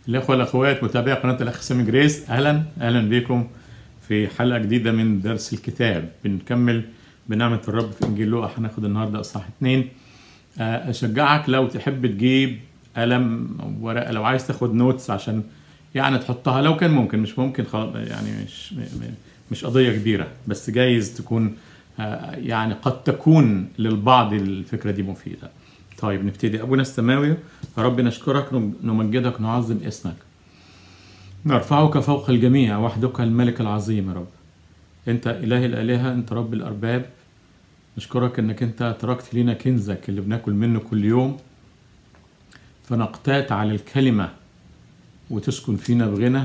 الأخوة والأخوات متابعي قناة الأخ سامي جريس أهلا أهلا بكم في حلقة جديدة من درس الكتاب بنكمل بنعمة الرب في إنجيل لوقا هناخد النهاردة إصحاح اتنين آه، أشجعك لو تحب تجيب قلم أو ورقة لو عايز تاخد نوتس عشان يعني تحطها لو كان ممكن مش ممكن خلاص يعني مش م- م- مش قضية كبيرة بس جايز تكون آه، يعني قد تكون للبعض الفكرة دي مفيدة طيب نبتدي أبونا السماوي يا رب نشكرك نمجدك نعظم اسمك نرفعك فوق الجميع وحدك الملك العظيم يا رب انت اله الالهه انت رب الارباب نشكرك انك انت تركت لنا كنزك اللي بناكل منه كل يوم فنقتات على الكلمه وتسكن فينا بغنى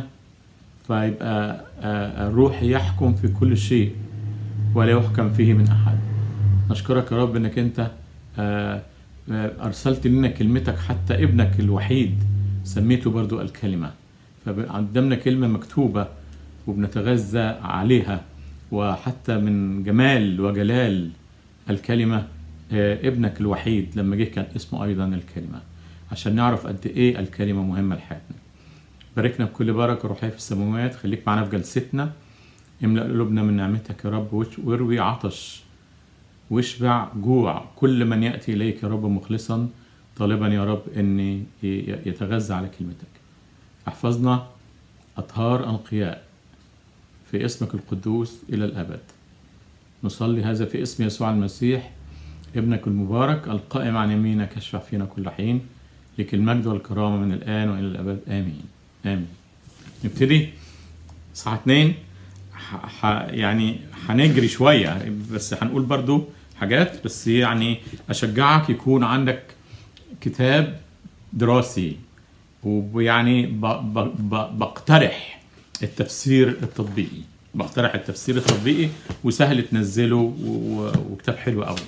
فيبقى آه، الروح يحكم في كل شيء ولا يحكم فيه من احد نشكرك يا رب انك انت آه، آه، ارسلت لنا كلمتك حتى ابنك الوحيد سميته برضو الكلمه فقدمنا كلمه مكتوبه وبنتغذى عليها وحتى من جمال وجلال الكلمه آه، ابنك الوحيد لما جه كان اسمه ايضا الكلمه عشان نعرف قد ايه الكلمه مهمه لحياتنا باركنا بكل بركه روحيه في السماوات خليك معنا في جلستنا املأ قلوبنا من نعمتك يا رب وش- واروي عطش واشبع جوع كل من يأتي إليك يا رب مخلصا طالبا يا رب أن ي- يتغذى على كلمتك احفظنا أطهار أنقياء في اسمك القدوس إلى الأبد نصلي هذا في اسم يسوع المسيح ابنك المبارك القائم عن يمينك يشفع فينا كل حين لك المجد والكرامة من الآن وإلى الأبد آمين آمين نبتدي صح اتنين ح- ح- يعني هنجري شوية بس هنقول برضو حاجات بس يعني أشجعك يكون عندك كتاب دراسي ويعني ب- ب- ب- بقترح التفسير التطبيقي بقترح التفسير التطبيقي وسهل تنزله و- و- وكتاب حلو قوي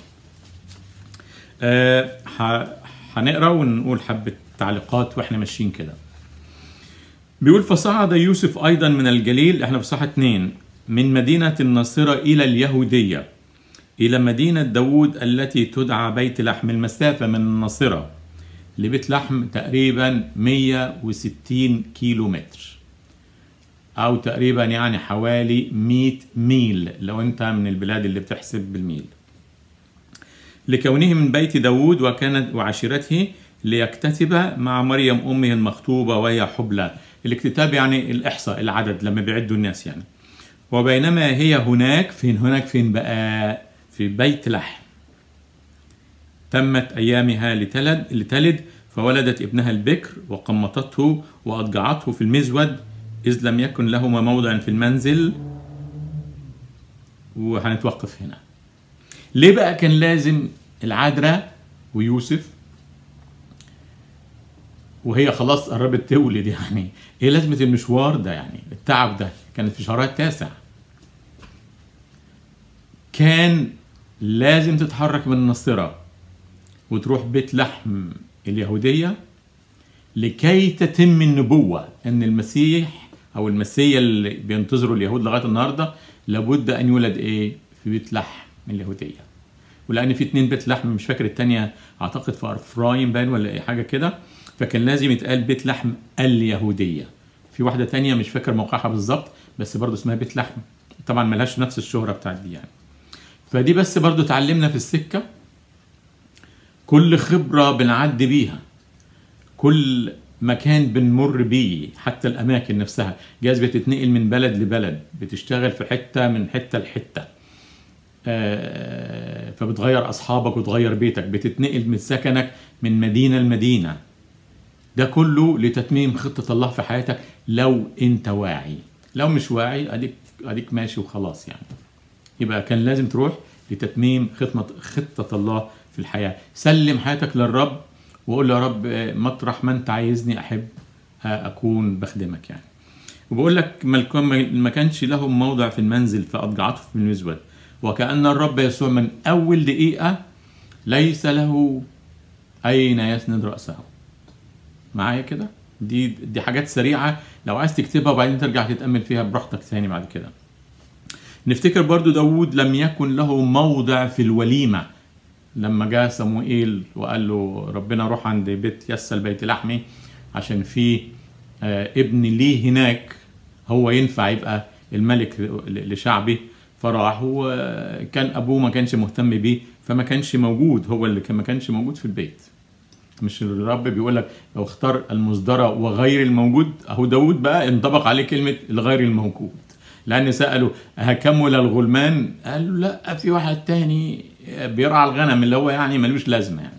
آه، ح- هنقرا ونقول حبة تعليقات واحنا ماشيين كده بيقول فصعد يوسف أيضا من الجليل احنا في صح اتنين من مدينة الناصرة إلى اليهودية إلى مدينة داوود التي تدعى بيت لحم المسافة من الناصرة لبيت لحم تقريبا 160 كيلو متر أو تقريبا يعني حوالي 100 ميل لو أنت من البلاد اللي بتحسب بالميل لكونه من بيت داود وكانت وعشيرته ليكتتب مع مريم أمه المخطوبة وهي حبلى الاكتتاب يعني الإحصاء العدد لما بيعدوا الناس يعني وبينما هي هناك فين هناك فين بقى في بيت لحم تمت أيامها لتلد لتلد فولدت ابنها البكر وقمطته وأضجعته في المزود إذ لم يكن لهما موضع في المنزل وهنتوقف هنا ليه بقى كان لازم العذراء ويوسف وهي خلاص قربت تولد يعني ايه لازمه المشوار ده يعني التعب ده كانت في شهرها التاسع كان لازم تتحرك من الناصرة وتروح بيت لحم اليهودية لكي تتم النبوة ان المسيح او المسيا اللي بينتظروا اليهود لغاية النهاردة لابد ان يولد ايه في بيت لحم اليهودية ولان في اتنين بيت لحم مش فاكر التانية اعتقد في افرايم باين ولا اي حاجة كده فكان لازم يتقال بيت لحم اليهودية في واحدة تانية مش فاكر موقعها بالظبط بس برضه اسمها بيت لحم طبعا ملهاش نفس الشهرة بتاعت دي يعني فدي بس برضو اتعلمنا في السكة كل خبرة بنعدي بيها كل مكان بنمر بيه حتى الأماكن نفسها جاز بتتنقل من بلد لبلد بتشتغل في حتة من حتة لحتة آه، فبتغير أصحابك وتغير بيتك بتتنقل من سكنك من مدينة لمدينة ده كله لتتميم خطة الله في حياتك لو انت واعي لو مش واعي اديك اديك ماشي وخلاص يعني يبقى كان لازم تروح لتتميم خطة خطة الله في الحياة سلم حياتك للرب وقول له يا رب آه، مطرح ما انت عايزني احب آه، اكون بخدمك يعني وبقول لك ما الكون- ما كانش لهم موضع في المنزل فاضجعته في المزود وكأن الرب يسوع من اول دقيقة ليس له اين يسند رأسه معايا كده دي دي حاجات سريعة لو عايز تكتبها وبعدين ترجع تتأمل فيها براحتك ثاني بعد كده نفتكر برضو داود لم يكن له موضع في الوليمة لما جاء صموئيل وقال له ربنا روح عند بيت يسى البيت لحمي عشان في آه، ابن ليه هناك هو ينفع يبقى الملك ل- لشعبي فراح وكان ابوه ما كانش مهتم بيه فما كانش موجود هو اللي كان ما كانش موجود في البيت مش الرب بيقول لك لو اختار المصدرة وغير الموجود اهو داود بقى انطبق عليه كلمة الغير الموجود لأن سألوا هكمل الغلمان قالوا لا في واحد تاني بيرعى الغنم اللي هو يعني ملوش لازمة يعني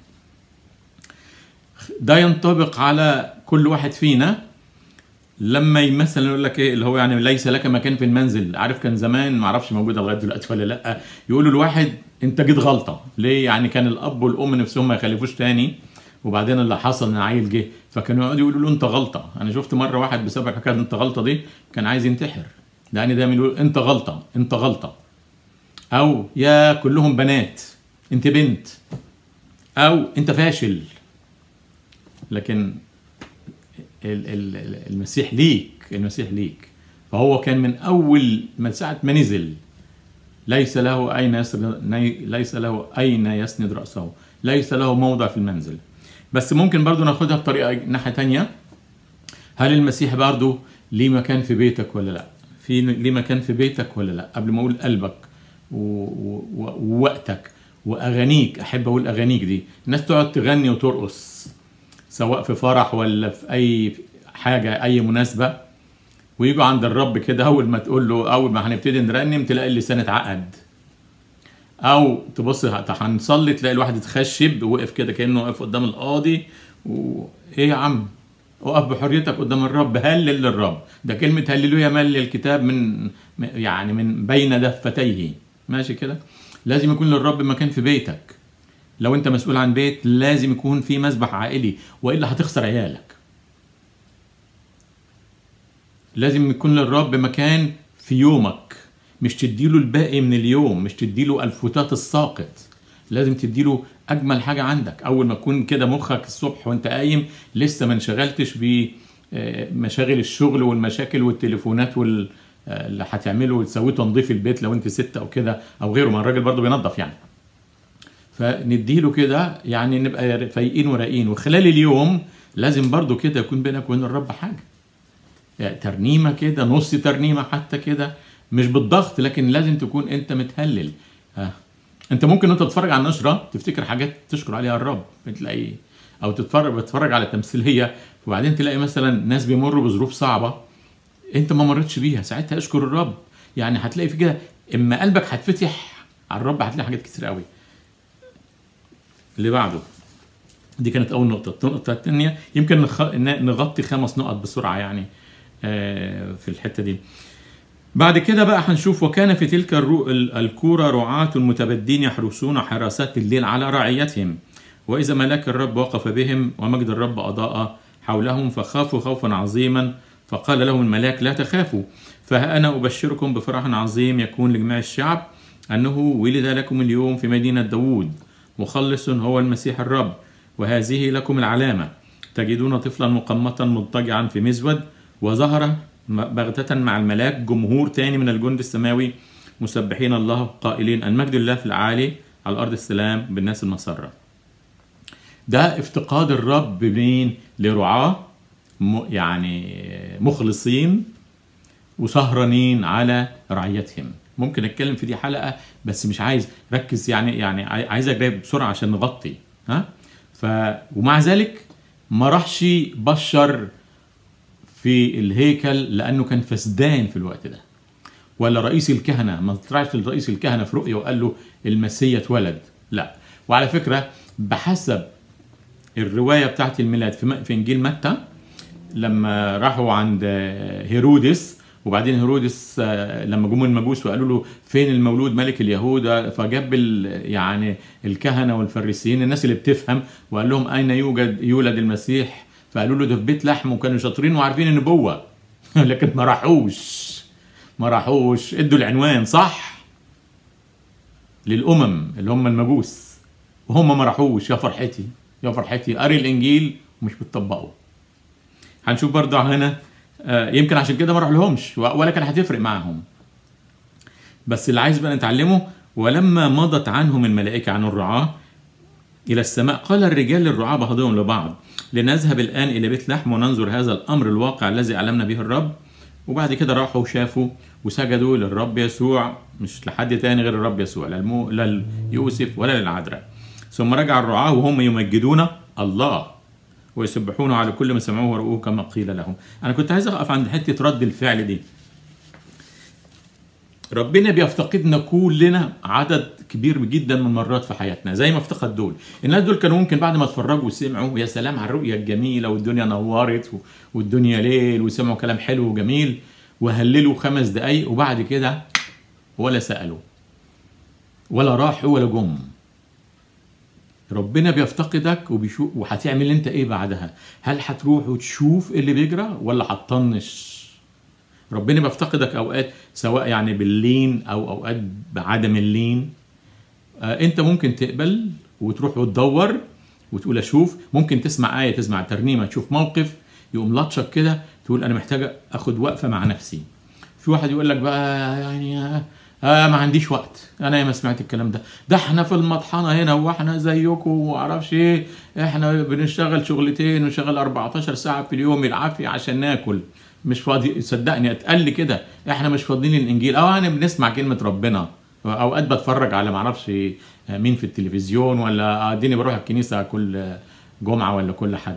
ده ينطبق على كل واحد فينا لما مثلا يقول لك ايه اللي هو يعني ليس لك مكان في المنزل عارف كان زمان ما اعرفش موجوده لغايه دلوقتي ولا لا يقولوا الواحد انت جيت غلطه ليه يعني كان الاب والام نفسهم ما يخلفوش تاني وبعدين اللي حصل ان عيل جه فكانوا يقعدوا يقولوا له انت غلطه انا شفت مره واحد بسبب حكايه انت غلطه دي كان عايز ينتحر لان دايما يقول انت غلطه انت غلطه او يا كلهم بنات انت بنت او انت فاشل لكن ال- ال- ال- المسيح ليك المسيح ليك فهو كان من اول من ساعه ما نزل ليس له اين يسند ليس له اين يسند راسه ليس له موضع في المنزل بس ممكن برضو ناخدها بطريقه ناحيه تانية هل المسيح برضو ليه مكان في بيتك ولا لا في ليه مكان في بيتك ولا لا قبل ما اقول قلبك و- و- و- ووقتك واغانيك احب اقول اغانيك دي الناس تقعد تغني وترقص سواء في فرح ولا في اي حاجه اي مناسبه ويجوا عند الرب كده اول ما تقول له اول ما هنبتدي نرنم تلاقي اللسان اتعقد او تبص هنصلي تلاقي الواحد اتخشب وقف كده كانه واقف قدام القاضي وايه يا عم اقف بحريتك قدام الرب هلل للرب ده كلمه هللويا مل الكتاب من يعني من بين دفتيه ماشي كده لازم يكون للرب مكان في بيتك لو انت مسؤول عن بيت لازم يكون في مسبح عائلي والا هتخسر عيالك لازم يكون للرب مكان في يومك مش تديله الباقي من اليوم مش تديله الفتات الساقط لازم تديله اجمل حاجه عندك اول ما تكون كده مخك الصبح وانت قايم لسه ما انشغلتش بمشاغل الشغل والمشاكل والتليفونات وال آه، اللي هتعمله وتسويه تنظيف البيت لو انت ست او كده او غيره ما الراجل برضه بينظف يعني فنديله كده يعني نبقى فايقين ورايقين وخلال اليوم لازم برضه كده يكون بينك وبين الرب حاجه يعني ترنيمه كده نص ترنيمه حتى كده مش بالضغط لكن لازم تكون انت متهلل ها انت ممكن انت تتفرج على النشره تفتكر حاجات تشكر عليها الرب بتلاقي او تتفرج بتتفرج على تمثيليه وبعدين تلاقي مثلا ناس بيمروا بظروف صعبه انت ما مرتش بيها ساعتها اشكر الرب يعني هتلاقي في كده اما قلبك هتفتح على الرب هتلاقي حاجات كتير قوي اللي بعده دي كانت اول نقطه النقطه الثانيه يمكن نخ... ن- نغطي خمس نقط بسرعه يعني آه، في الحته دي بعد كده بقى هنشوف وكان في تلك الرو... ال- الكورة رعاة متبدين يحرسون حراسات الليل على رعيتهم وإذا ملاك الرب وقف بهم ومجد الرب أضاء حولهم فخافوا خوفا عظيما فقال لهم الملاك لا تخافوا فها أنا أبشركم بفرح عظيم يكون لجميع الشعب أنه ولد لكم اليوم في مدينة داوود مخلص هو المسيح الرب وهذه لكم العلامة تجدون طفلا مقمطا مضطجعا في مزود وظهر بغتة مع الملاك جمهور تاني من الجند السماوي مسبحين الله قائلين المجد لله في العالي على الأرض السلام بالناس المسرة ده افتقاد الرب مين لرعاة م- يعني مخلصين وسهرانين على رعيتهم ممكن اتكلم في دي حلقه بس مش عايز ركز يعني يعني عاي- عايزك جاي بسرعه عشان نغطي ها ف ومع ذلك ما راحش بشر في الهيكل لانه كان فسدان في الوقت ده ولا رئيس الكهنه ما طلعش لرئيس الكهنه في رؤيه وقال له المسيا اتولد لا وعلى فكره بحسب الروايه بتاعت الميلاد في م- في انجيل متى لما راحوا عند هيرودس وبعدين هيرودس آه، لما جم المجوس وقالوا له فين المولود ملك اليهود فجاب ال- يعني الكهنه والفريسيين الناس اللي بتفهم وقال لهم اين يوجد يولد المسيح فقالوا له ده في بيت لحم وكانوا شاطرين وعارفين النبوه لكن ما راحوش ما راحوش ادوا العنوان صح للامم اللي هم المجوس وهم ما راحوش يا فرحتي يا فرحتي قاري الانجيل ومش بتطبقه هنشوف برضه هنا آه، يمكن عشان كده ما راح لهمش ولا كان هتفرق معاهم بس اللي عايز بقى نتعلمه ولما مضت عنهم الملائكة عن الرعاة إلى السماء قال الرجال للرعاة بعضهم لبعض لنذهب الآن إلى بيت لحم وننظر هذا الأمر الواقع الذي علمنا به الرب وبعد كده راحوا وشافوا وسجدوا للرب يسوع مش لحد تاني غير الرب يسوع لا المو... لا يوسف ولا للعذراء ثم رجع الرعاة وهم يمجدون الله ويسبحون على كل ما سمعوه ورؤوه كما قيل لهم انا كنت عايز اقف عند حته رد الفعل دي ربنا بيفتقدنا كلنا عدد كبير جدا من المرات في حياتنا زي ما افتقد دول الناس دول كانوا ممكن بعد ما اتفرجوا وسمعوا يا سلام على الرؤيه الجميله والدنيا نورت والدنيا ليل وسمعوا كلام حلو وجميل وهللوا خمس دقايق وبعد كده ولا سالوا ولا راحوا ولا جم ربنا بيفتقدك وبيشوف وهتعمل انت ايه بعدها هل هتروح وتشوف اللي بيجرى ولا هتطنش ربنا بيفتقدك اوقات سواء يعني باللين او اوقات بعدم اللين آه انت ممكن تقبل وتروح وتدور وتقول اشوف ممكن تسمع ايه تسمع ترنيمه تشوف موقف يقوم لطشك كده تقول انا محتاج اخد وقفه مع نفسي في واحد يقول لك بقى يعني آه آه ما عنديش وقت انا ما سمعت الكلام ده ده احنا في المطحنه هنا واحنا زيكم ومعرفش ايه احنا بنشتغل شغلتين ونشتغل 14 ساعه في اليوم العافيه عشان ناكل مش فاضي صدقني اتقال لي كده احنا مش فاضيين الانجيل او انا بنسمع كلمه ربنا اوقات بتفرج على معرفش مين في التلفزيون ولا اديني بروح الكنيسه كل جمعه ولا كل حد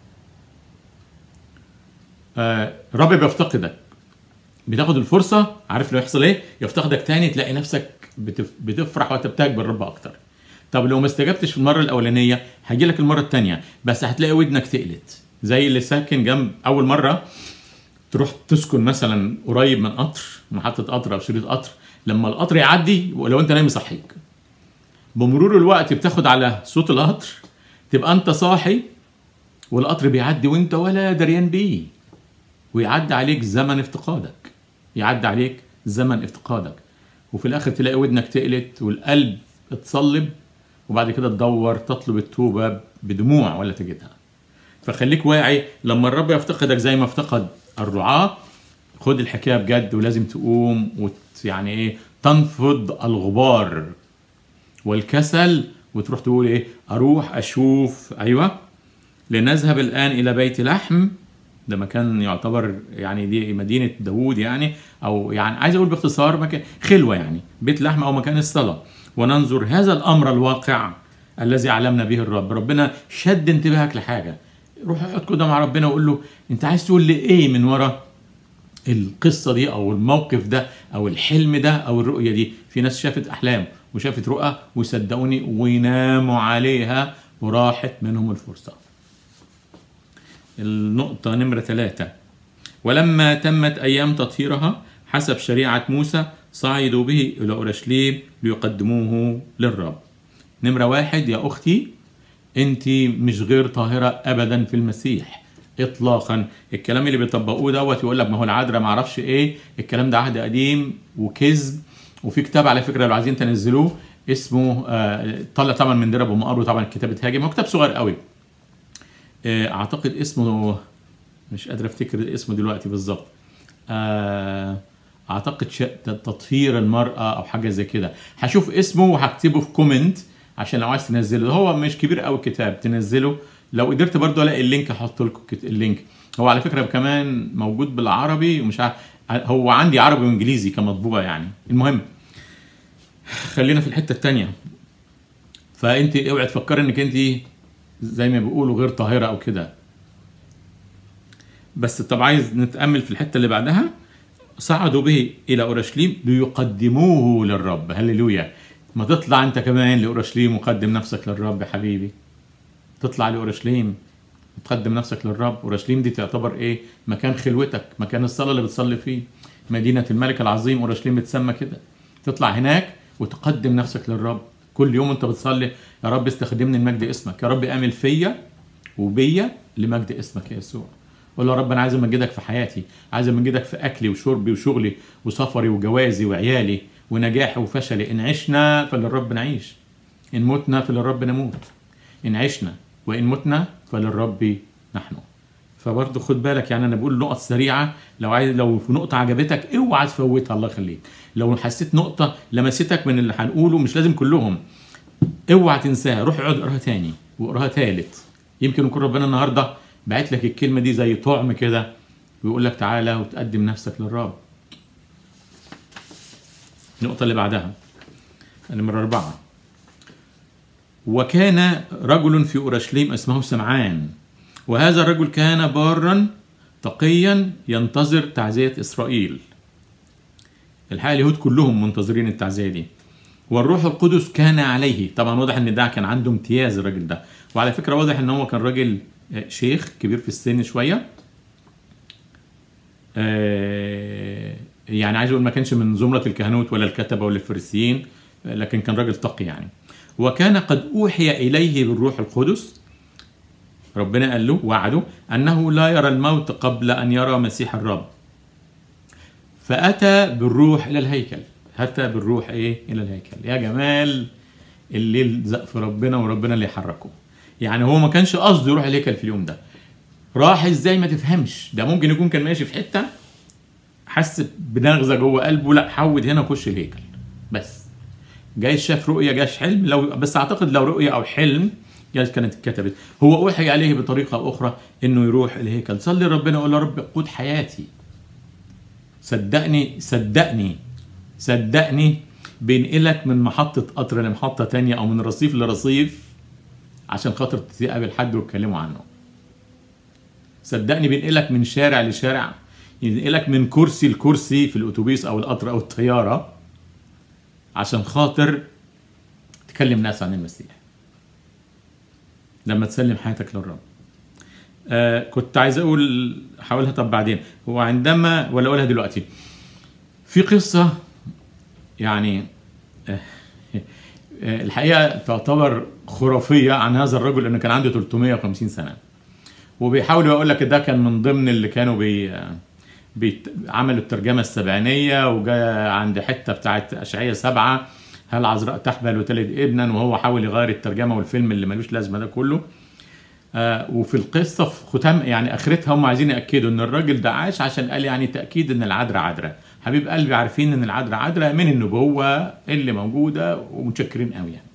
آه رب بيفتقدك بتاخد الفرصه عارف لو يحصل ايه يفتقدك تاني تلاقي نفسك بتف... بتفرح وتبتهج بالرب اكتر طب لو ما استجبتش في المره الاولانيه هيجي لك المره الثانيه بس هتلاقي ودنك تقلت زي اللي ساكن جنب اول مره تروح تسكن مثلا قريب من قطر محطه قطر او شريط قطر لما القطر يعدي ولو انت نايم يصحيك بمرور الوقت بتاخد على صوت القطر تبقى انت صاحي والقطر بيعدي وانت ولا دريان بيه ويعدي عليك زمن افتقادك يعدي عليك زمن افتقادك وفي الاخر تلاقي ودنك تقلت والقلب اتصلب وبعد كده تدور تطلب التوبه بدموع ولا تجدها فخليك واعي لما الرب يفتقدك زي ما افتقد الرعاة خد الحكايه بجد ولازم تقوم وت يعني ايه تنفض الغبار والكسل وتروح تقول ايه اروح اشوف ايوه لنذهب الان الى بيت لحم ده مكان يعتبر يعني دي مدينه داوود يعني او يعني عايز اقول باختصار مكان خلوه يعني بيت لحم او مكان الصلاه وننظر هذا الامر الواقع الذي علمنا به الرب ربنا شد انتباهك لحاجه روح اقعد كده مع ربنا وقول له انت عايز تقول لي ايه من ورا القصه دي او الموقف ده او الحلم ده او الرؤيه دي في ناس شافت احلام وشافت رؤى وصدقوني ويناموا عليها وراحت منهم الفرصه النقطة نمرة ثلاثة ولما تمت أيام تطهيرها حسب شريعة موسى صعدوا به إلى أورشليم ليقدموه للرب نمرة واحد يا أختي أنت مش غير طاهرة أبدا في المسيح إطلاقا الكلام اللي بيطبقوه دوت يقول لك ما هو العذراء ما اعرفش إيه الكلام ده عهد قديم وكذب وفي كتاب على فكرة لو عايزين تنزلوه اسمه آه طلع طبعا من درب ومقر طبعا الكتاب اتهاجم هو كتاب صغير قوي اعتقد اسمه مش قادر افتكر اسمه دلوقتي بالظبط اعتقد تطهير المراه او حاجه زي كده هشوف اسمه وهكتبه في كومنت عشان لو عايز تنزله هو مش كبير قوي الكتاب تنزله لو قدرت برضو الاقي اللينك احط لكم اللينك هو على فكره كمان موجود بالعربي ومش عارف هو عندي عربي وانجليزي كمطبوع يعني المهم خلينا في الحته الثانيه فانت اوعي تفكري انك انت زي ما بيقولوا غير طاهرة أو كده بس طب عايز نتأمل في الحتة اللي بعدها صعدوا به إلى أورشليم ليقدموه للرب هللويا ما تطلع أنت كمان لأورشليم وقدم نفسك للرب يا حبيبي تطلع لأورشليم تقدم نفسك للرب أورشليم دي تعتبر إيه مكان خلوتك مكان الصلاة اللي بتصلي فيه مدينة الملك العظيم أورشليم بتسمى كده تطلع هناك وتقدم نفسك للرب كل يوم انت بتصلي يا رب استخدمني لمجد اسمك يا رب اعمل فيا وبيا لمجد اسمك يا يسوع قول له يا رب انا عايز امجدك في حياتي عايز امجدك في اكلي وشربي وشغلي وسفري وجوازي وعيالي ونجاحي وفشلي ان عشنا فللرب نعيش ان متنا فللرب نموت ان عشنا وان متنا فللرب نحن فبرضه خد بالك يعني انا بقول نقط سريعه لو عايز لو في نقطه عجبتك اوعى تفوتها الله يخليك لو حسيت نقطه لمستك من اللي هنقوله مش لازم كلهم اوعى تنساها روح اقعد اقراها تاني واقراها تالت يمكن يكون ربنا النهارده بعت لك الكلمه دي زي طعم كده ويقول لك تعالى وتقدم نفسك للرب النقطه اللي بعدها نمرة أربعة وكان رجل في أورشليم اسمه سمعان وهذا الرجل كان بارا تقيا ينتظر تعزية إسرائيل الحقيقة اليهود كلهم منتظرين التعزية دي والروح القدس كان عليه طبعا واضح ان ده كان عنده امتياز الراجل ده وعلى فكرة واضح ان هو كان راجل شيخ كبير في السن شوية آه يعني عايز اقول ما كانش من زمرة الكهنوت ولا الكتبة ولا الفريسيين لكن كان راجل تقي يعني وكان قد أوحي إليه بالروح القدس ربنا قال له وعده أنه لا يرى الموت قبل أن يرى مسيح الرب فأتى بالروح إلى الهيكل أتى بالروح إيه إلى الهيكل يا جمال اللي يلزق في ربنا وربنا اللي يحركه يعني هو ما كانش قصده يروح الهيكل في اليوم ده راح ازاي ما تفهمش ده ممكن يكون كان ماشي في حته حس بنغزه جوه قلبه لا حود هنا خش الهيكل بس جاي شاف رؤيه جاش حلم لو بس اعتقد لو رؤيه او حلم جايز كانت اتكتبت هو اوحي عليه بطريقه اخرى انه يروح الهيكل صلي ربنا قول يا رب قود حياتي صدقني صدقني صدقني بينقلك من محطة قطر لمحطة تانية أو من رصيف لرصيف عشان خاطر تقابل حد وتكلمه عنه صدقني بينقلك من شارع لشارع ينقلك من كرسي لكرسي في الأتوبيس أو القطر أو الطيارة عشان خاطر تكلم ناس عن المسيح لما تسلم حياتك للرب آه كنت عايز اقول حاولها طب بعدين هو عندما ولا اقولها دلوقتي في قصه يعني آه آه الحقيقه تعتبر خرافيه عن هذا الرجل انه كان عنده 350 سنه وبيحاول يقول لك ده كان من ضمن اللي كانوا بي عملوا الترجمة السبعينية وجاء عند حتة بتاعت أشعية سبعة هل عذراء تحبل وتلد ابنا وهو حاول يغير الترجمة والفيلم اللي ملوش لازمة ده كله آه وفي القصة في ختام يعني آخرتها هم عايزين يأكدوا إن الراجل ده عاش عشان قال يعني تأكيد إن العذراء عذراء حبيب قلبي عارفين إن العذراء عذراء من النبوة اللي موجودة ومتشكرين قوي يعني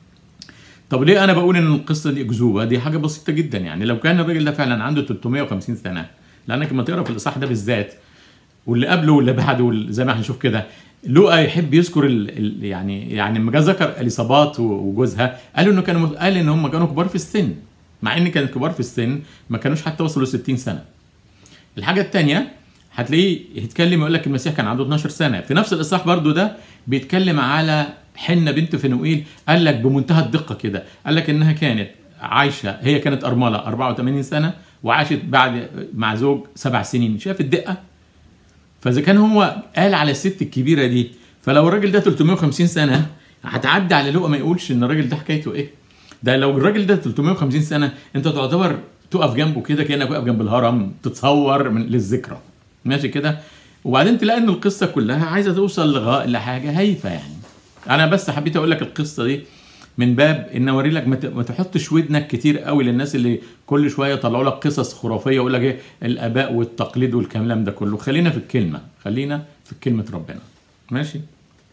طب ليه انا بقول ان القصه دي اكذوبه دي حاجه بسيطه جدا يعني لو كان الراجل ده فعلا عنده 350 سنه لانك لما تقرا في الاصحاح ده بالذات واللي قبله واللي بعده زي ما هنشوف كده لوقا يحب يذكر ال ال يعني يعني لما جه ذكر اليصابات وجوزها قالوا انه كانوا قال ان هم كانوا كبار في السن مع ان كانوا كبار في السن ما كانوش حتى وصلوا 60 سنه الحاجه الثانيه هتلاقيه يتكلم يقول لك المسيح كان عنده 12 سنه في نفس الاصحاح برضو ده بيتكلم على حنة بنت فنوئيل قال لك بمنتهى الدقة كده قال لك انها كانت عايشة هي كانت أرملة 84 سنة وعاشت بعد مع زوج سبع سنين شايف الدقة فإذا كان هو قال على الست الكبيرة دي فلو الراجل ده 350 سنة هتعدي على لقى ما يقولش ان الراجل ده حكايته ايه ده لو الراجل ده 350 سنة انت تعتبر تقف جنبه كده كانك واقف جنب الهرم تتصور من للذكرى ماشي كده وبعدين تلاقي ان القصه كلها عايزه توصل لغايه لحاجه هايفه يعني انا بس حبيت اقول لك القصه دي من باب ان اوري لك ما تحطش ودنك كتير قوي للناس اللي كل شويه يطلعوا لك قصص خرافيه يقول لك ايه الاباء والتقليد والكلام ده كله خلينا في الكلمه خلينا في كلمه ربنا ماشي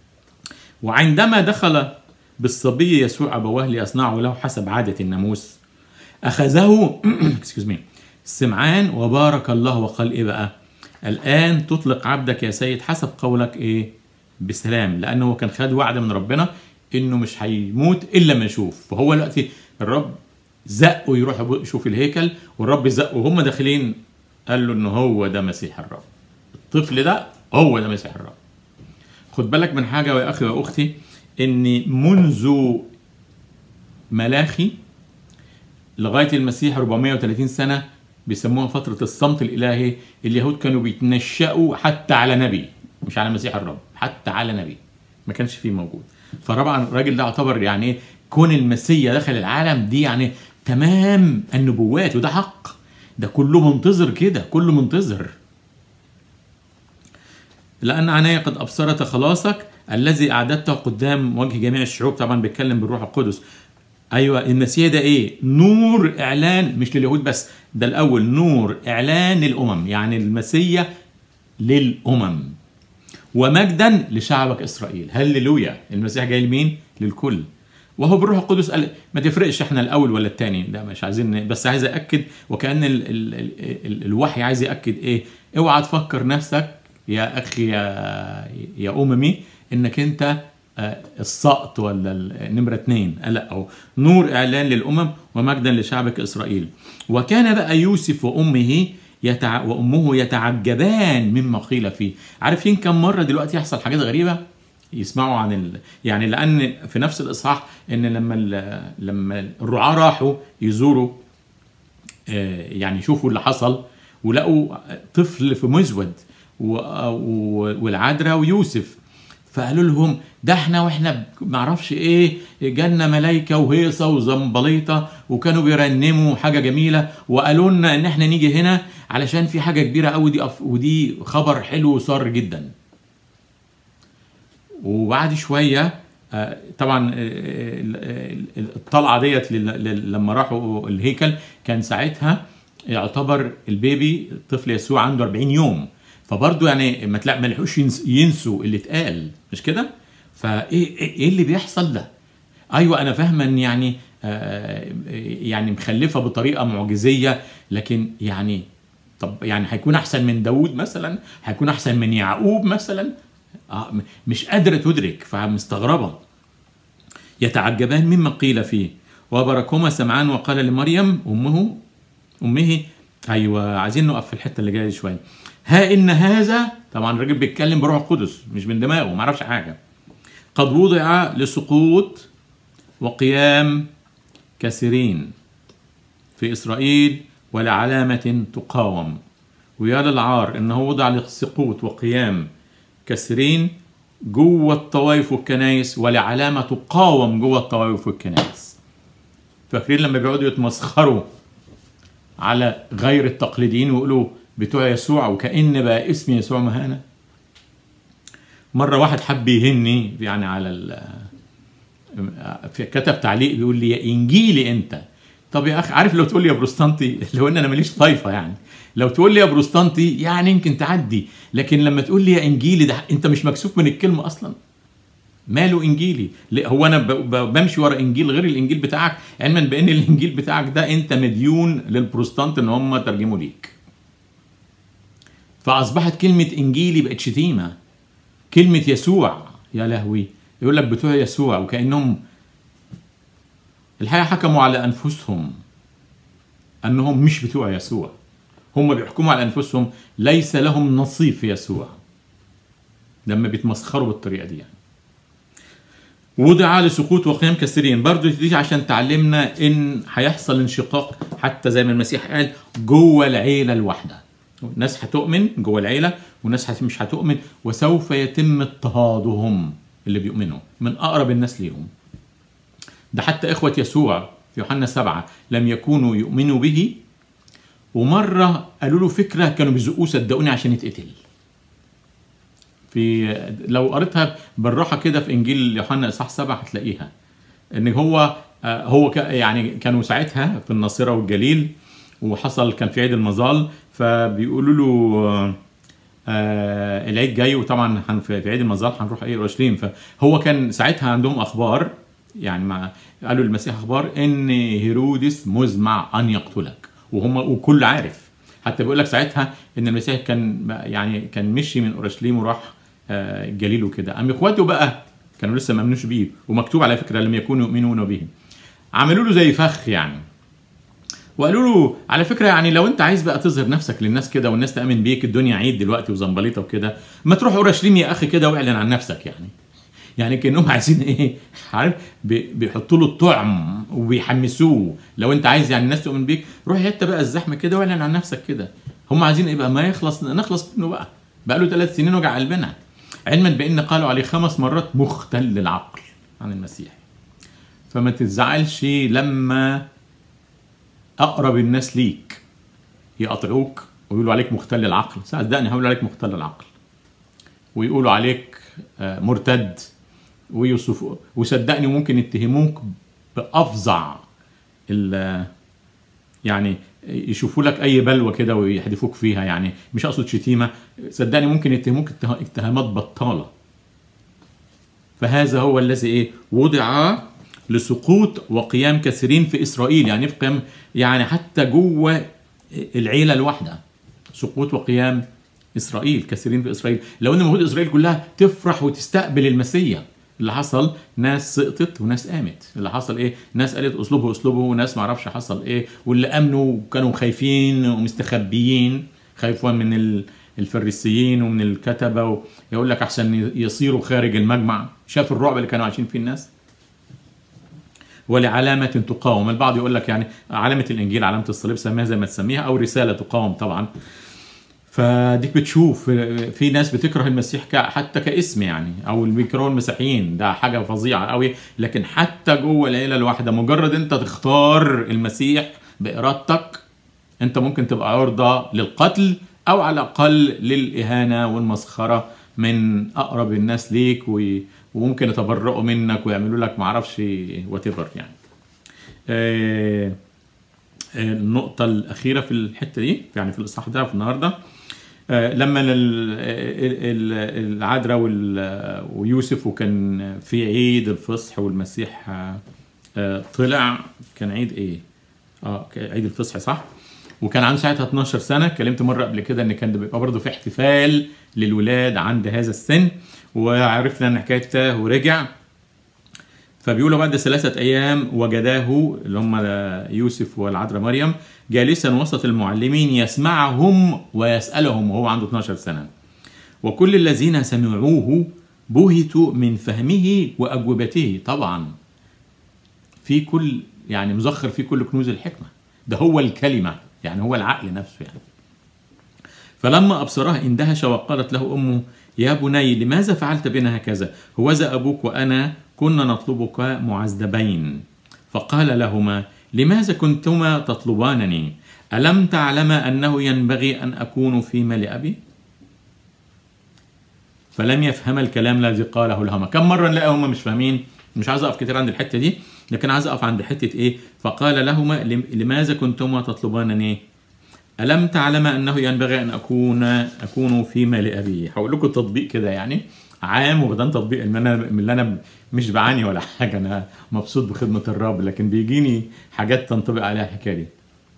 وعندما دخل بالصبي يسوع ابواه ليصنعه له حسب عاده الناموس اخذه اكسكيوز مي سمعان وبارك الله وقال ايه بقى الان تطلق عبدك يا سيد حسب قولك ايه بسلام لانه هو كان خد وعد من ربنا انه مش هيموت الا ما يشوف فهو دلوقتي الرب زقه يروح يشوف الهيكل والرب زقه وهم داخلين قال له ان هو ده مسيح الرب الطفل ده هو ده مسيح الرب خد بالك من حاجه يا اخي واختي ان منذ ملاخي لغايه المسيح 430 سنه بيسموها فتره الصمت الالهي اليهود كانوا بيتنشأوا حتى على نبي مش على مسيح الرب حتى على نبي ما كانش فيه موجود فطبعا الراجل ده يعتبر يعني ايه كون المسيا دخل العالم دي يعني تمام النبوات وده حق ده كله منتظر كده كله منتظر لأن عناية قد أبصرت خلاصك الذي أعددته قدام وجه جميع الشعوب طبعا بيتكلم بالروح القدس أيوة المسيح ده إيه نور إعلان مش لليهود بس ده الأول نور إعلان للأمم يعني المسيا للأمم ومجدا لشعبك اسرائيل هللويا المسيح جاي لمين للكل وهو بالروح القدس قال ما تفرقش احنا الاول ولا الثاني ده مش عايزين بس عايز اكد وكان ال ال ال ال الوحي عايز ياكد ايه اوعى تفكر نفسك يا اخي يا يا اممي انك انت آه، السقط ولا ال- نمرة اتنين آه، لا أو نور إعلان للأمم ومجدا لشعبك إسرائيل وكان بقى يوسف وأمه يتع... وأمه يتعجبان مما قيل فيه عارفين كم مرة دلوقتي يحصل حاجات غريبة يسمعوا عن ال... يعني لأن في نفس الإصحاح إن لما ال... لما الرعاة راحوا يزوروا آه، يعني يشوفوا اللي حصل ولقوا طفل في مزود و- و- والعذراء ويوسف فقالوا لهم ده احنا واحنا ما اعرفش ايه جالنا ملايكه وهيصه وزنبليطه وكانوا بيرنموا حاجه جميله وقالوا لنا ان احنا نيجي هنا علشان في حاجه كبيره قوي دي أف- ودي خبر حلو وصار جدا وبعد شويه آه، طبعا آه، ال- ال- الطلعه ديت لل- لل- لما راحوا الهيكل كان ساعتها يعتبر البيبي الطفل يسوع عنده 40 يوم فبرضه يعني ما تلاقي ما لحقوش ينس- ينسوا اللي اتقال مش كده؟ فايه ايه إيه اللي بيحصل ده؟ ايوه انا فاهمه ان يعني آه، يعني مخلفه بطريقه معجزيه لكن يعني طب يعني هيكون احسن من داوود مثلا هيكون احسن من يعقوب مثلا آه م- مش قادره تدرك فمستغربه يتعجبان مما قيل فيه وباركهما سمعان وقال لمريم امه امه ايوه عايزين نقف في الحته اللي جايه دي شويه ها ان هذا طبعا الراجل بيتكلم بروح القدس مش من دماغه ما يعرفش حاجه قد وضع لسقوط وقيام كثيرين في اسرائيل ولعلامه تقاوم ويا للعار انه وضع لسقوط وقيام كثيرين جوه الطوائف والكنايس ولعلامه تقاوم جوه الطوائف والكنايس فاكرين لما بيقعدوا يتمسخروا على غير التقليديين ويقولوا بتوع يسوع وكأن بقى اسم يسوع مهانة مرة واحد حب يهني يعني على ال في كتب تعليق بيقول لي يا انجيلي انت طب يا اخي عارف لو تقول لي يا بروستانتي لو ان انا ماليش طايفه يعني لو تقول لي يا بروستانتي يعني يمكن تعدي لكن لما تقول لي يا انجيلي ده انت مش مكسوف من الكلمه اصلا ماله انجيلي لا هو انا ب- ب- بمشي ورا انجيل غير الانجيل بتاعك علما بان الانجيل بتاعك ده انت مديون للبروستانت ان هم ترجموا ليك فاصبحت كلمه انجيلي بقت شتيمه كلمه يسوع يا لهوي يقول لك بتوع يسوع وكانهم الحقيقه حكموا على انفسهم انهم مش بتوع يسوع هم بيحكموا على انفسهم ليس لهم نصيب في يسوع لما بيتمسخروا بالطريقه دي يعني وضع لسقوط وقيام كثيرين برضو دي عشان تعلمنا ان هيحصل انشقاق حتى زي ما المسيح قال جوه العيله الواحده ناس هتؤمن جوه العيله وناس هت- مش هتؤمن وسوف يتم اضطهادهم اللي بيؤمنوا من اقرب الناس ليهم ده حتى اخوه يسوع في يوحنا سبعة لم يكونوا يؤمنوا به ومره قالوا له فكره كانوا بيزقوه صدقوني عشان يتقتل في لو قريتها بالراحه كده في انجيل يوحنا اصحاح سبعة هتلاقيها ان هو آه، هو ك- يعني كانوا ساعتها في الناصره والجليل وحصل كان في عيد المظال فبيقولوا له آه، آه العيد جاي وطبعا هن- في في عيد المظال هنروح ايه اورشليم فهو كان ساعتها عندهم اخبار يعني مع قالوا المسيح اخبار ان هيرودس مزمع ان يقتلك وهم وكل عارف حتى بيقول لك ساعتها ان المسيح كان يعني كان مشي من اورشليم وراح آه، الجليل وكده قام اخواته بقى كانوا لسه ما امنوش بيه ومكتوب على فكره لم يكونوا يؤمنون به عملوا له زي فخ يعني وقالوا له على فكره يعني لو انت عايز بقى تظهر نفسك للناس كده والناس تامن بيك الدنيا عيد دلوقتي وزنبليطه وكده ما تروح اورشليم يا اخي كده واعلن عن نفسك يعني يعني كانهم عايزين ايه عارف بي- بيحطوا له الطعم وبيحمسوه لو انت عايز يعني الناس تؤمن بيك روح حته بقى الزحمه كده واعلن عن نفسك كده هم عايزين ايه بقى ما يخلص نخلص منه بقى بقى له ثلاث سنين وجع قلبنا علما بان قالوا عليه خمس مرات مختل العقل عن المسيح فما تزعلش لما اقرب الناس ليك يقطعوك ويقولوا عليك مختل العقل صدقني هيقولوا عليك مختل العقل ويقولوا عليك آه، مرتد ويوصفوا وصدقني ممكن يتهموك بافظع ال- يعني يشوفوا لك اي بلوه كده ويحدفوك فيها يعني مش اقصد شتيمه صدقني ممكن يتهموك اتها- اتهامات بطاله فهذا هو الذي ايه وضع لسقوط وقيام كثيرين في اسرائيل يعني في قيام يعني حتى جوه العيله الواحده سقوط وقيام اسرائيل كثيرين في اسرائيل لو ان المفروض اسرائيل كلها تفرح وتستقبل المسيح اللي حصل ناس سقطت وناس قامت اللي حصل ايه ناس قالت اسلوبه اسلوبه وناس ما اعرفش حصل ايه واللي امنوا كانوا خايفين ومستخبيين خايفين من ال- الفريسيين ومن الكتبه يقول لك احسن يصيروا خارج المجمع شاف الرعب اللي كانوا عايشين فيه الناس ولعلامة تقاوم البعض يقول لك يعني علامة الإنجيل علامة الصليب سميها زي ما تسميها أو رسالة تقاوم طبعا فديك بتشوف في ناس بتكره المسيح ك- حتى كاسم يعني او اللي بيكرهوا المسيحيين ده حاجه فظيعه قوي لكن حتى جوه العيله الواحده مجرد انت تختار المسيح بارادتك انت ممكن تبقى عرضه للقتل او على الاقل للاهانه والمسخره من اقرب الناس ليك و- وممكن يتبرؤوا منك ويعملوا لك معرفش وات يعني آه، النقطة الأخيرة في الحتة دي يعني في الإصحاح ده في النهاردة آه، لما ال- ال- ال- العذراء وال- ويوسف وكان في عيد الفصح والمسيح آه، آه، طلع كان عيد ايه؟ اه ك- عيد الفصح صح؟ وكان عنده ساعتها 12 سنة اتكلمت مرة قبل كده ان كان ده بيبقى برضه في احتفال للولاد عند هذا السن وعرفنا ان حكايته ورجع فبيقولوا بعد ثلاثة أيام وجداه اللي هم يوسف والعذراء مريم جالسا وسط المعلمين يسمعهم ويسألهم وهو عنده 12 سنة وكل الذين سمعوه بهتوا من فهمه وأجوبته طبعا في كل يعني مزخر في كل كنوز الحكمة ده هو الكلمة يعني هو العقل نفسه يعني فلما أبصرها اندهش وقالت له أمه يا بني لماذا فعلت بنا هكذا هوذا أبوك وأنا كنا نطلبك معذبين فقال لهما لماذا كنتما تطلبانني ألم تعلما أنه ينبغي أن أكون في مال أبي فلم يفهم الكلام الذي قاله لهما كم مرة نلاقي هم مش فاهمين مش عايز أقف كتير عند الحتة دي لكن عايز أقف عند حتة إيه فقال لهما لم- لماذا كنتما تطلبانني ألم تعلم أنه ينبغي أن أكون أكون في مال أبي هقول لكم تطبيق كده يعني عام وبدان تطبيق ان انا من اللي انا مش بعاني ولا حاجه انا مبسوط بخدمه الرب لكن بيجيني حاجات تنطبق عليها الحكايه دي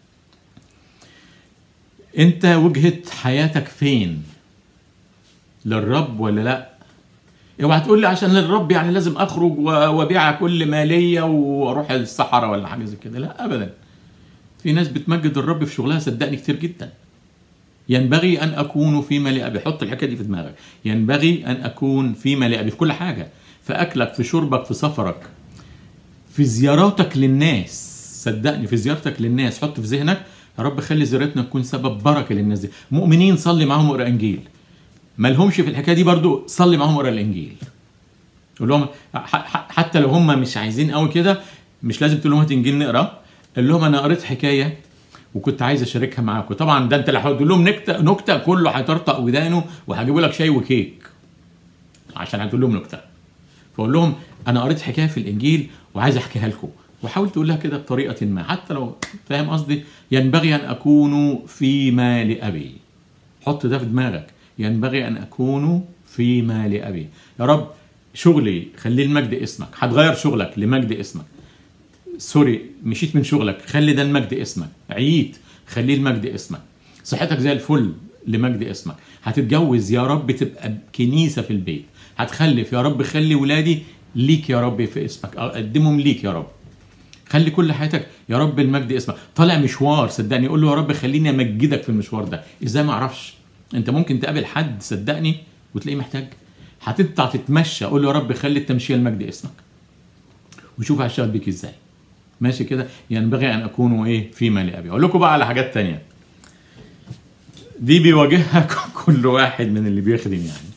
انت وجهه حياتك فين للرب ولا لا اوعى تقول لي عشان للرب يعني لازم اخرج و- وابيع كل ماليه واروح الصحراء ولا حاجه زي كده لا ابدا في ناس بتمجد الرب في شغلها صدقني كتير جدا ينبغي ان اكون في مال ابي حط الحكايه دي في دماغك ينبغي ان اكون في مال ابي في كل حاجه في اكلك في شربك في سفرك في زياراتك للناس صدقني في زيارتك للناس حط في ذهنك يا رب خلي زيارتنا تكون سبب بركه للناس دي مؤمنين صلي معاهم اقرا انجيل ما لهمش في الحكايه دي برضو صلي معاهم اقرا الانجيل قول لهم ح- ح- حتى لو هم مش عايزين قوي كده مش لازم تقول لهم هات انجيل نقرا قول لهم انا قريت حكايه وكنت عايز اشاركها معاكم طبعا ده انت لو هتقول لهم نكته نكته كله هيطرطق ودانه وهجيبوا لك شاي وكيك عشان هتقول لهم نكته فاقول لهم انا قريت حكايه في الانجيل وعايز احكيها لكم وحاول تقول لها كده بطريقه ما حتى لو فاهم قصدي ينبغي ان اكون في مال ابي حط ده في دماغك ينبغي ان اكون في مال ابي يا رب شغلي خليه المجد اسمك هتغير شغلك لمجد اسمك سوري مشيت من شغلك خلي ده المجد اسمك عييت خليه المجد اسمك صحتك زي الفل لمجد اسمك هتتجوز يا رب تبقى كنيسة في البيت هتخلف يا رب خلي ولادي ليك يا رب في اسمك اقدمهم ليك يا رب خلي كل حياتك يا رب المجد اسمك طالع مشوار صدقني قول له يا رب خليني امجدك في المشوار ده ازاي ما اعرفش انت ممكن تقابل حد صدقني وتلاقيه محتاج هتطلع تتمشى قول له يا رب خلي التمشيه لمجد اسمك وشوف هشتغل بيك ازاي ماشي كده ينبغي ان اكون ايه فيما لابي اقول لكم بقى على حاجات تانية دي بيواجهها كل واحد من اللي بيخدم يعني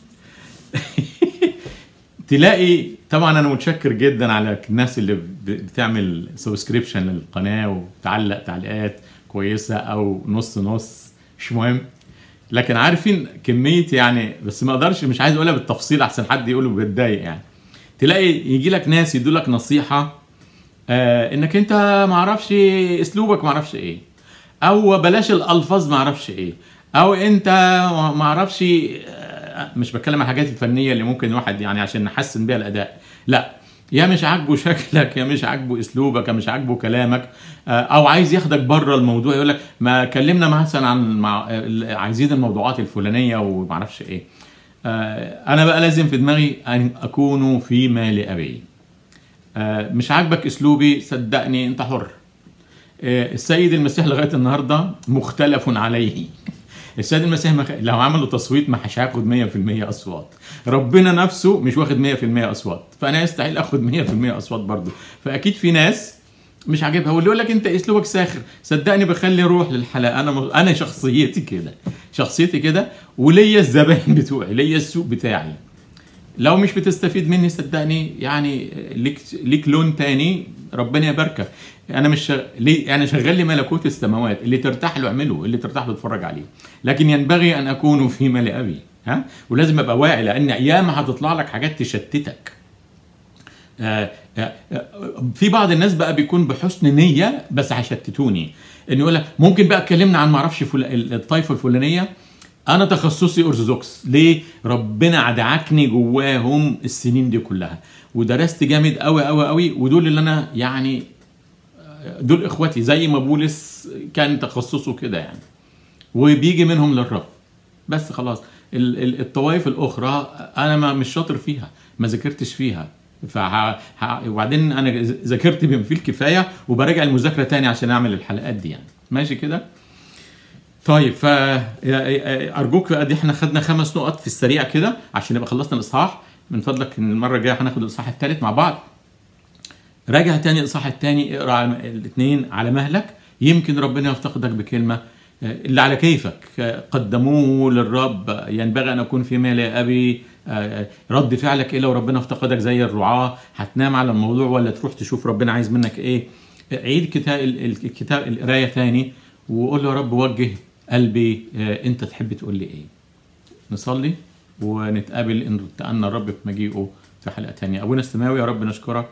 تلاقي طبعا انا متشكر جدا على الناس اللي ب- بتعمل سبسكريبشن للقناه وتعلق تعليقات كويسه او نص نص مش مهم لكن عارفين كميه يعني بس ما اقدرش مش عايز اقولها بالتفصيل احسن حد يقوله بيتضايق يعني تلاقي يجي لك ناس يدوا لك نصيحه آه انك انت ما اعرفش اسلوبك ما اعرفش ايه او بلاش الالفاظ ما اعرفش ايه او انت ما اعرفش آه، مش بتكلم عن الحاجات الفنيه اللي ممكن الواحد يعني عشان نحسن بيها الاداء لا يا مش عاجبه شكلك يا مش عاجبه اسلوبك يا مش عاجبه كلامك آه، او عايز ياخدك بره الموضوع يقول لك ما كلمنا مثلا عن مع آه، عايزين الموضوعات الفلانيه ومعرفش ايه آه، انا بقى لازم في دماغي ان اكون فيما لابي آه، مش عاجبك اسلوبي صدقني انت حر آه، السيد المسيح لغايه النهارده مختلف عليه السيد المسيح مخ... لو عملوا تصويت ما مش هياخد 100% اصوات ربنا نفسه مش واخد 100% اصوات فانا يستحيل اخد 100% اصوات برضه فاكيد في ناس مش عاجبها واللي يقول لك انت اسلوبك ساخر صدقني بخلي روح للحلقه انا م... انا شخصيتي كده شخصيتي كده وليا الزباين بتوعي ليا السوق بتاعي لو مش بتستفيد مني صدقني يعني ليك ليك لون تاني ربنا يباركك انا مش شغ... ليه انا شغال لي ملكوت السماوات اللي ترتاح له اعمله اللي ترتاح له اتفرج عليه لكن ينبغي ان اكون في مال ابي ها ولازم ابقى واعي لان ايام هتطلع لك حاجات تشتتك آه، آه، آه، في بعض الناس بقى بيكون بحسن نيه بس هيشتتوني ان يقول لك ممكن بقى اتكلمنا عن ما اعرفش فل... الطائفه الفلانيه انا تخصصي ارثوذكس ليه ربنا ادعكني جواهم السنين دي كلها ودرست جامد قوي قوي قوي ودول اللي انا يعني دول اخواتي زي ما بولس كان تخصصه كده يعني وبيجي منهم للرب بس خلاص ال- ال- الطوائف الاخرى انا ما مش شاطر فيها ما ذاكرتش فيها فع... ه... وبعدين انا ذ- ذاكرت بما فيه الكفايه وبراجع المذاكره تاني عشان اعمل الحلقات دي يعني ماشي كده طيب ف ارجوك بقى دي احنا خدنا خمس نقط في السريع كده عشان نبقى خلصنا الاصحاح من فضلك إن المره الجايه هناخد الاصحاح الثالث مع بعض راجع تاني الاصحاح الثاني اقرا الاثنين على مهلك يمكن ربنا يفتقدك بكلمه آه، اللي على كيفك آه، قدموه للرب ينبغي ان اكون في مال ابي آه، رد فعلك ايه لو ربنا افتقدك زي الرعاه هتنام على الموضوع ولا تروح تشوف ربنا عايز منك ايه عيد كتاب الكتاب القرايه تاني وقول له يا رب وجه قلبي آه، انت تحب تقول لي ايه نصلي ونتقابل ان تأنى الرب في مجيئه في حلقه تانية ابونا السماوي يا رب نشكرك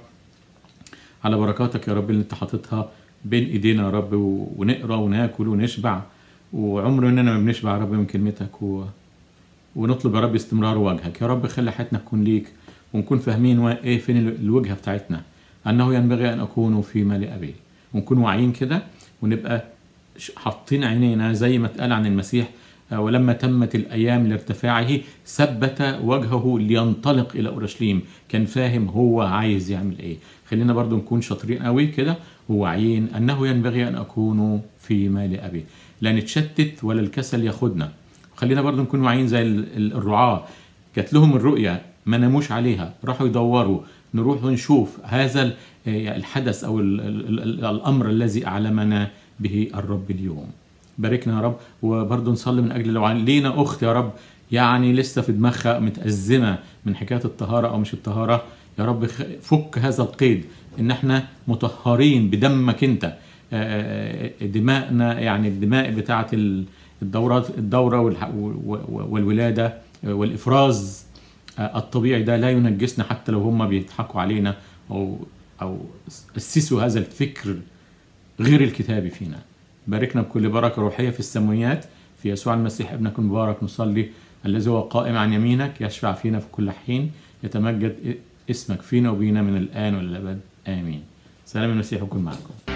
على بركاتك يا رب اللي انت حاططها بين ايدينا يا رب و- ونقرا وناكل ونشبع وعمر اننا ما بنشبع يا رب من كلمتك و... ونطلب يا رب استمرار وجهك يا رب خلي حياتنا تكون ليك ونكون فاهمين و- ايه فين ال- الوجهه بتاعتنا انه ينبغي ان اكون في مال ابي ونكون واعيين كده ونبقى ش- حاطين عينينا زي ما اتقال عن المسيح آه، ولما تمت الايام لارتفاعه ثبت وجهه لينطلق الى اورشليم كان فاهم هو عايز يعمل ايه خلينا برضو نكون شاطرين قوي كده وواعيين انه ينبغي ان اكون في مال ابي لا نتشتت ولا الكسل ياخدنا خلينا برضو نكون واعيين زي ال- ال- الرعاة جات لهم الرؤية ما ناموش عليها راحوا يدوروا نروح ونشوف هذا ال- الحدث او ال- ال- ال- الامر الذي اعلمنا به الرب اليوم باركنا يا رب وبرضه نصلي من اجل لو عن- لينا اخت يا رب يعني لسه في دماغها متأزمة من حكاية الطهارة او مش الطهارة يا رب خ- فك هذا القيد ان احنا مطهرين بدمك انت آه، دماءنا يعني الدماء بتاعه ال- الدورات الدوره والح- و- و- والولاده والافراز آه، الطبيعي ده لا ينجسنا حتى لو هم بيضحكوا علينا او او اسسوا هذا الفكر غير الكتابي فينا باركنا بكل بركه روحيه في السماويات في يسوع المسيح ابنك المبارك نصلي الذي هو قائم عن يمينك يشفع فينا في كل حين يتمجد اسمك فينا وبينا من الان والابد امين سلام المسيح يكون معكم